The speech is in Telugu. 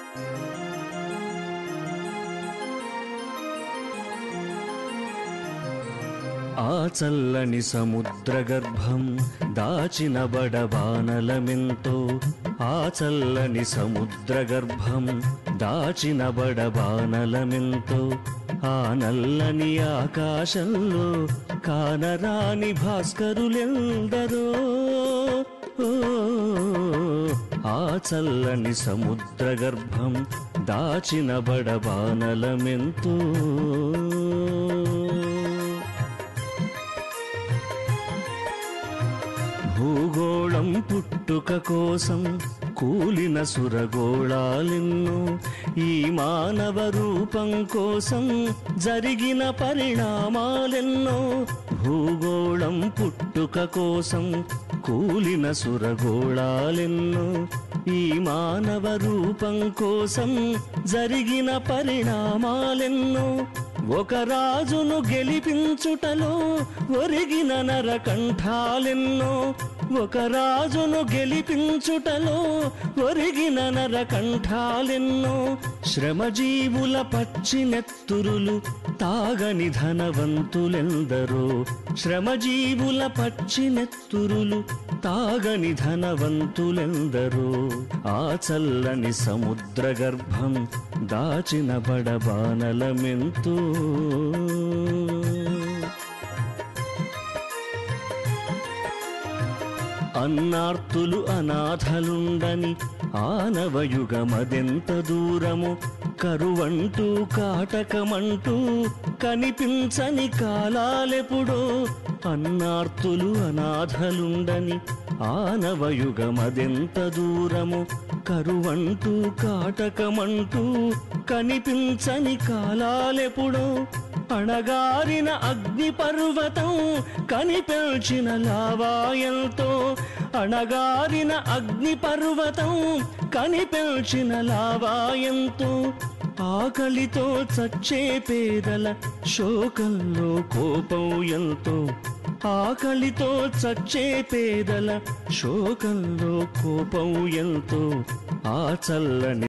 ఆ చల్లని సముద్ర గర్భం దాచిన బడబానలమెంతో ఆ చల్లని సముద్ర గర్భం దాచిన బడబానలమెంతో ఆ నల్లని ఆకాశంలో కానరాని భాస్కరులెందరో ఓ, ఆ చల్లని సముద్ర గర్భం దాచిన బడబానలమెంతో భూగోళం పుట్టుక కోసం కూలిన సురగోళాలెన్నో ఈ మానవ రూపం కోసం జరిగిన పరిణామాలెన్నో భూగోళం పుట్టుక కోసం కూలిన సురగోళాలెన్నో ఈ మానవ రూపం కోసం జరిగిన పరిణామాలెన్నో ఒక రాజును గెలిపించుటలో ఒరిగిన నరకంఠాలెన్నో ఒక రాజును గెలిపించుటలో ఒరిగిన నరకంఠాలెన్నో శ్రమజీవుల పచ్చినెత్తురులు తాగని ధనవంతులెందరో శ్రమజీవుల పచ్చినెత్తురులు తాగని ధనవంతులెందరో ఆ చల్లని సముద్ర గర్భం దాచిన బడబానలమెంతో అన్నార్తులు అనాథలుండని ఆనవయుగమదెంత దూరము కరువంటూ కాటకమంటూ కనిపించని కాలాలెప్పుడో అన్నార్తులు అనాథలుండని ఆనవయుగమదెంత దూరము కరువంటూ కాటకమంటూ కనిపించని కాలాలెప్పుడో అణగారిన అగ్ని పర్వతం కనిపెల్చిన లావాయంతో అణగారిన అగ్ని పర్వతం కనిపెల్చిన లావాయంతో ఆకలితో చచ్చే పేదల శోకంలో కోపం ఎంతో ఆకలితో చచ్చే పేదల శోకంలో కోపం ఎంతో ఆ చల్లని